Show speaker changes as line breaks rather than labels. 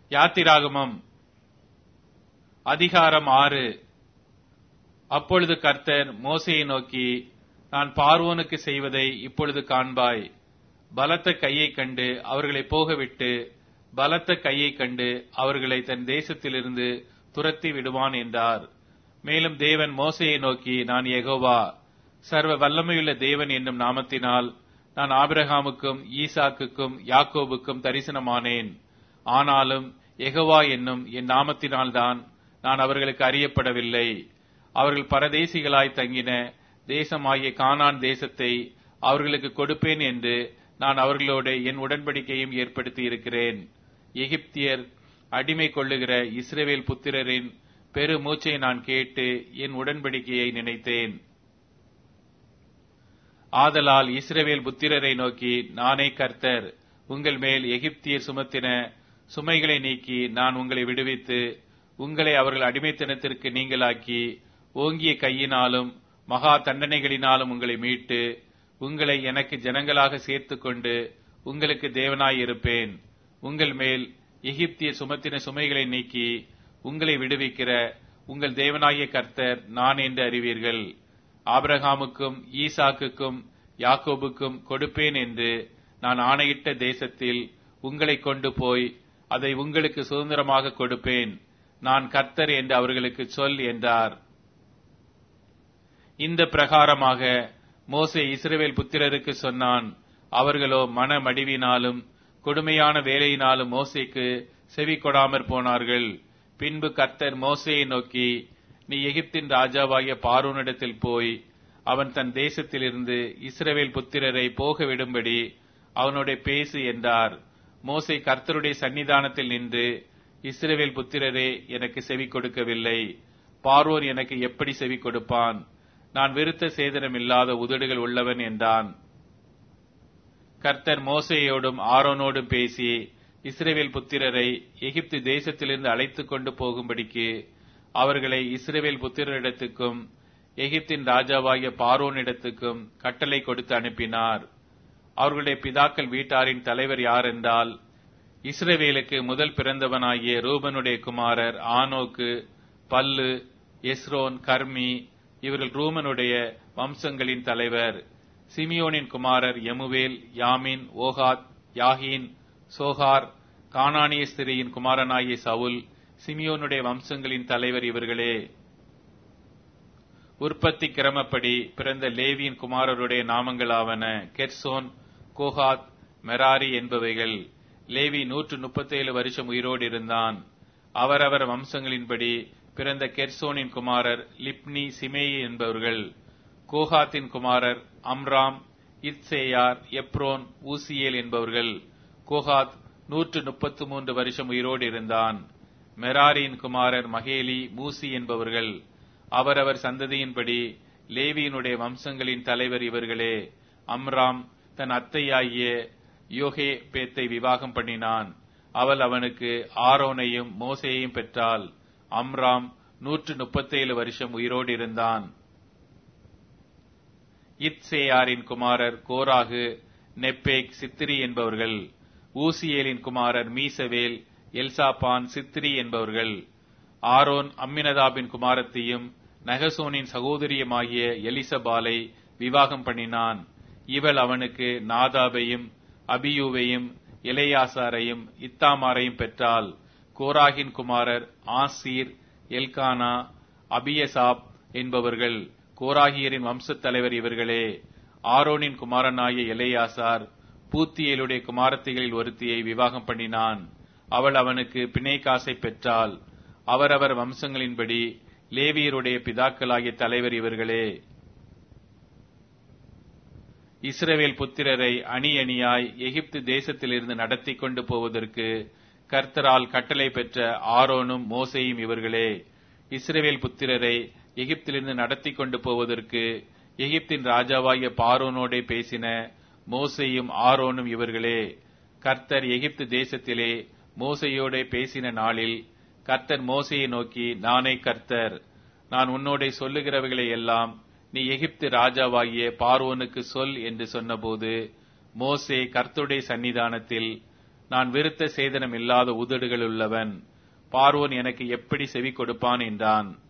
யாத்திராகமம் அதிகாரம் ஆறு அப்பொழுது கர்த்தர் மோசையை நோக்கி நான் பார்வோனுக்கு செய்வதை இப்பொழுது காண்பாய் பலத்த கையை கண்டு அவர்களை போகவிட்டு பலத்த கையை கண்டு அவர்களை தன் தேசத்திலிருந்து துரத்தி விடுவான் என்றார் மேலும் தேவன் மோசையை நோக்கி நான் யெகோவா சர்வ வல்லமையுள்ள தேவன் என்னும் நாமத்தினால் நான் ஆபிரகாமுக்கும் ஈசாக்குக்கும் யாக்கோபுக்கும் தரிசனமானேன் ஆனாலும் யெகோவா என்னும் என் நாமத்தினால்தான் நான் அவர்களுக்கு அறியப்படவில்லை அவர்கள் பரதேசிகளாய் தங்கின தேசமாகிய கானான் தேசத்தை அவர்களுக்கு கொடுப்பேன் என்று நான் அவர்களோட என் உடன்படிக்கையும் ஏற்படுத்தி இருக்கிறேன் எகிப்தியர் அடிமை கொள்ளுகிற இஸ்ரேவேல் புத்திரரின் பெரு மூச்சை நான் கேட்டு என் உடன்படிக்கையை நினைத்தேன் ஆதலால் இஸ்ரவேல் புத்திரரை நோக்கி நானே கர்த்தர் உங்கள் மேல் எகிப்தியர் சுமத்தின சுமைகளை நீக்கி நான் உங்களை விடுவித்து உங்களை அவர்கள் அடிமைத்தனத்திற்கு நீங்களாக்கி ஓங்கிய கையினாலும் மகா தண்டனைகளினாலும் உங்களை மீட்டு உங்களை எனக்கு ஜனங்களாக சேர்த்துக்கொண்டு உங்களுக்கு தேவனாய் இருப்பேன் உங்கள் மேல் எகிப்திய சுமத்தின சுமைகளை நீக்கி உங்களை விடுவிக்கிற உங்கள் தேவனாகிய கர்த்தர் நான் என்று அறிவீர்கள் ஆபிரகாமுக்கும் ஈசாக்குக்கும் யாக்கோபுக்கும் கொடுப்பேன் என்று நான் ஆணையிட்ட தேசத்தில் உங்களை கொண்டு போய் அதை உங்களுக்கு சுதந்திரமாக கொடுப்பேன் நான் கர்த்தர் என்று அவர்களுக்கு சொல் என்றார் இந்த பிரகாரமாக மோசே இஸ்ரவேல் புத்திரருக்கு சொன்னான் அவர்களோ மன மடிவினாலும் கொடுமையான வேலையினாலும் மோசேக்கு செவி கொடாமற் போனார்கள் பின்பு கர்த்தர் மோசையை நோக்கி நீ எகிப்தின் ராஜாவாகிய பார்வோனிடத்தில் போய் அவன் தன் தேசத்திலிருந்து இஸ்ரவேல் புத்திரரை போக விடும்படி அவனோட பேசு என்றார் மோசை கர்த்தருடைய சன்னிதானத்தில் நின்று இஸ்ரவேல் புத்திரரே எனக்கு செவி கொடுக்கவில்லை பார்வோன் எனக்கு எப்படி செவி கொடுப்பான் நான் விருத்த சேதனம் இல்லாத உதடுகள் உள்ளவன் என்றான் கர்த்தர் மோசையோடும் ஆரோனோடும் பேசி இஸ்ரேவேல் புத்திரரை எகிப்து தேசத்திலிருந்து அழைத்துக் கொண்டு போகும்படிக்கு அவர்களை இஸ்ரேவேல் புத்திரரிடத்துக்கும் எகிப்தின் ராஜாவாகிய பார்வோனிடத்துக்கும் கட்டளை கொடுத்து அனுப்பினார் அவர்களுடைய பிதாக்கள் வீட்டாரின் தலைவர் யார் என்றால் இஸ்ரேவேலுக்கு முதல் பிறந்தவனாகிய ரூபனுடைய குமாரர் ஆனோக்கு பல்லு எஸ்ரோன் கர்மி இவர்கள் ரூமனுடைய வம்சங்களின் தலைவர் சிமியோனின் குமாரர் எமுவேல் யாமின் ஓகாத் யாகின் சோகார் கானானிய ஸ்திரியின் குமாரனாகிய சவுல் சிமியோனுடைய வம்சங்களின் தலைவர் இவர்களே உற்பத்தி கிரமப்படி பிறந்த லேவியின் குமாரருடைய நாமங்களாவன கெர்சோன் கோஹாத் மெராரி என்பவைகள் லேவி நூற்று முப்பத்தேழு வருஷம் உயிரோடு இருந்தான் அவரவர் வம்சங்களின்படி பிறந்த கெர்சோனின் குமாரர் லிப்னி சிமேயி என்பவர்கள் கோஹாத்தின் குமாரர் அம்ராம் இத்சேயார் எப்ரோன் ஊசியேல் என்பவர்கள் கோஹாத் நூற்று முப்பத்து மூன்று வருஷம் உயிரோடு இருந்தான் மெராரியின் குமாரர் மகேலி மூசி என்பவர்கள் அவரவர் சந்ததியின்படி லேவியினுடைய வம்சங்களின் தலைவர் இவர்களே அம்ராம் தன் அத்தையாகிய யோகே பேத்தை விவாகம் பண்ணினான் அவள் அவனுக்கு ஆரோனையும் மோசையையும் பெற்றாள் அம்ராம் நூற்று முப்பத்தேழு வருஷம் உயிரோடு இருந்தான் இத்சேயாரின் குமாரர் கோராகு நெப்பேக் சித்திரி என்பவர்கள் ஊசியேலின் குமாரர் மீசவேல் எல்சாபான் சித்திரி என்பவர்கள் ஆரோன் அம்மினதாபின் குமாரத்தையும் நகசோனின் சகோதரியுமாகிய எலிசபாலை விவாகம் பண்ணினான் இவள் அவனுக்கு நாதாபையும் அபியூவையும் எலையாசாரையும் இத்தாமாரையும் பெற்றாள் கோராகின் குமாரர் ஆசீர் எல்கானா அபியசாப் என்பவர்கள் கோராகியரின் வம்சத் தலைவர் இவர்களே ஆரோனின் குமாரனாகிய எலையாசார் பூத்தியலுடைய குமாரத்திகளில் ஒருத்தியை விவாகம் பண்ணினான் அவள் அவனுக்கு பிணைக்காசை பெற்றாள் அவரவர் வம்சங்களின்படி லேவியருடைய பிதாக்களாகிய தலைவர் இவர்களே இஸ்ரவேல் புத்திரரை அணி அணியாய் எகிப்து தேசத்திலிருந்து நடத்தி கொண்டு போவதற்கு கர்த்தரால் கட்டளை பெற்ற ஆரோனும் மோசையும் இவர்களே இஸ்ரவேல் புத்திரரை எகிப்திலிருந்து நடத்தி கொண்டு போவதற்கு எகிப்தின் ராஜாவாகிய பார்வோனோடே பேசின மோசையும் ஆரோனும் இவர்களே கர்த்தர் எகிப்து தேசத்திலே மோசையோடே பேசின நாளில் கர்த்தர் மோசையை நோக்கி நானே கர்த்தர் நான் உன்னோடே சொல்லுகிறவைகளை எல்லாம் நீ எகிப்து ராஜாவாகிய பார்வோனுக்கு சொல் என்று சொன்னபோது மோசே கர்த்தருடைய சன்னிதானத்தில் நான் விருத்த சேதனம் இல்லாத உதடுகள் உள்ளவன் பார்வோன் எனக்கு எப்படி செவி கொடுப்பான் என்றான்